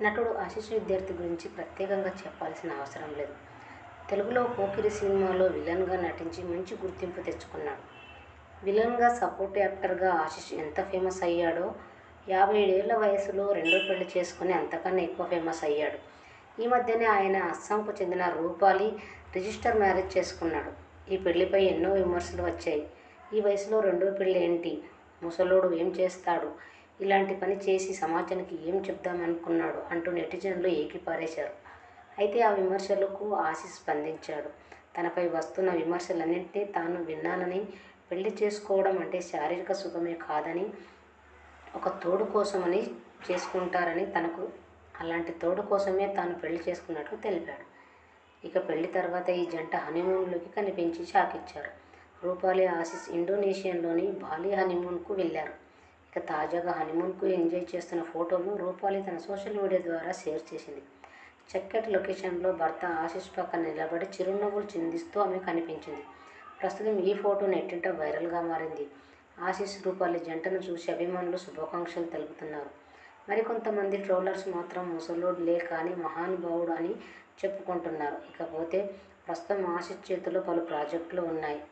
నటుడు ఆశిష్ విద్యార్థి గురించి ప్రత్యేకంగా చెప్పాల్సిన అవసరం లేదు తెలుగులో పోకిరి సినిమాలో విలన్గా నటించి మంచి గుర్తింపు తెచ్చుకున్నాడు విలన్గా సపోర్ట్ యాక్టర్గా ఆశిష్ ఎంత ఫేమస్ అయ్యాడో యాభై ఏడేళ్ల వయసులో రెండో పెళ్లి చేసుకుని అంతకన్నా ఎక్కువ ఫేమస్ అయ్యాడు ఈ మధ్యనే ఆయన అస్సాంకు చెందిన రూపాలి రిజిస్టర్ మ్యారేజ్ చేసుకున్నాడు ఈ పెళ్లిపై ఎన్నో విమర్శలు వచ్చాయి ఈ వయసులో రెండో పెళ్లి ఏంటి ముసలోడు ఏం చేస్తాడు ఇలాంటి పని చేసి సమాజానికి ఏం చెప్దామనుకున్నాడు అంటూ నెటిజన్లు ఏకిపారేశారు అయితే ఆ విమర్శలకు ఆశిష్ స్పందించాడు తనపై వస్తున్న విమర్శలన్నింటినీ తాను విన్నానని పెళ్లి చేసుకోవడం అంటే శారీరక సుఖమే కాదని ఒక తోడు కోసమని చేసుకుంటారని తనకు అలాంటి తోడు కోసమే తాను పెళ్లి చేసుకున్నట్లు తెలిపాడు ఇక పెళ్లి తర్వాత ఈ జంట హనీమూన్లోకి కనిపించి షాకిచ్చారు రూపాలి ఆశిష్ ఇండోనేషియాలోని బాలి హనీమూన్కు వెళ్ళారు ఇక తాజాగా హనీమూన్కు ఎంజాయ్ చేస్తున్న ఫోటోను రూపాలి తన సోషల్ మీడియా ద్వారా షేర్ చేసింది చక్కటి లొకేషన్లో భర్త ఆశిష్ పక్కన నిలబడి చిరునవ్వులు చిందిస్తూ ఆమె కనిపించింది ప్రస్తుతం ఈ ఫోటో నెట్టింట వైరల్గా మారింది ఆశిష్ రూపాలి జంటను చూసి అభిమానులు శుభాకాంక్షలు తెలుపుతున్నారు మరికొంతమంది ట్రోలర్స్ మాత్రం ముసలోడు లే కానీ మహానుభావుడు అని చెప్పుకుంటున్నారు ఇకపోతే ప్రస్తుతం ఆశిష్ చేతిలో పలు ప్రాజెక్టులు ఉన్నాయి